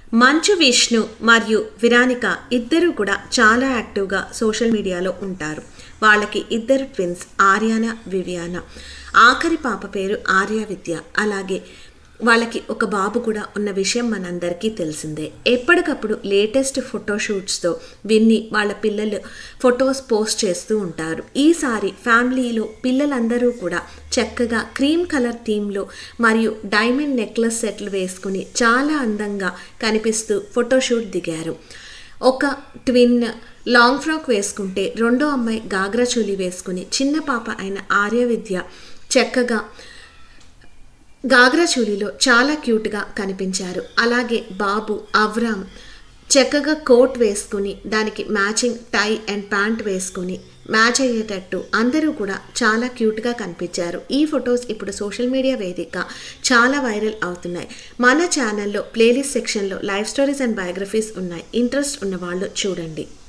మంచు విష్ణు మరియు విరానిక ఇద్దరు కూడా చాలా యాక్టివ్గా సోషల్ మీడియాలో ఉంటారు వాళ్ళకి ఇద్దరు ట్విన్స్ ఆర్యాన వివియాన ఆఖరి పాప పేరు ఆర్య విద్య అలాగే వాళ్ళకి ఒక బాబు కూడా ఉన్న విషయం మనందరికీ తెలిసిందే ఎప్పటికప్పుడు లేటెస్ట్ ఫోటోషూట్స్తో విన్ని వాళ్ళ పిల్లలు ఫొటోస్ పోస్ట్ చేస్తూ ఉంటారు ఈసారి ఫ్యామిలీలో పిల్లలందరూ కూడా చక్కగా క్రీమ్ కలర్ థీమ్లో మరియు డైమండ్ నెక్లెస్ సెట్లు వేసుకుని చాలా అందంగా కనిపిస్తూ ఫోటోషూట్ దిగారు ఒక ట్విన్ లాంగ్ ఫ్రాక్ వేసుకుంటే రెండో అమ్మాయి గాగ్రా చోలి వేసుకుని చిన్న పాప అయిన ఆర్య విద్య చక్కగా గాగ్రా చోలీలో చాలా క్యూట్గా కనిపించారు అలాగే బాబు అవ్రామ్ చక్కగా కోట్ వేసుకుని దానికి మ్యాచింగ్ టై అండ్ ప్యాంట్ వేసుకుని మ్యాచ్ అయ్యేటట్టు అందరూ కూడా చాలా క్యూట్గా కనిపించారు ఈ ఫొటోస్ ఇప్పుడు సోషల్ మీడియా వేదిక చాలా వైరల్ అవుతున్నాయి మన ఛానల్లో ప్లేలిస్ట్ సెక్షన్లో లైఫ్ స్టోరీస్ అండ్ బయోగ్రఫీస్ ఉన్నాయి ఇంట్రెస్ట్ ఉన్న వాళ్ళు చూడండి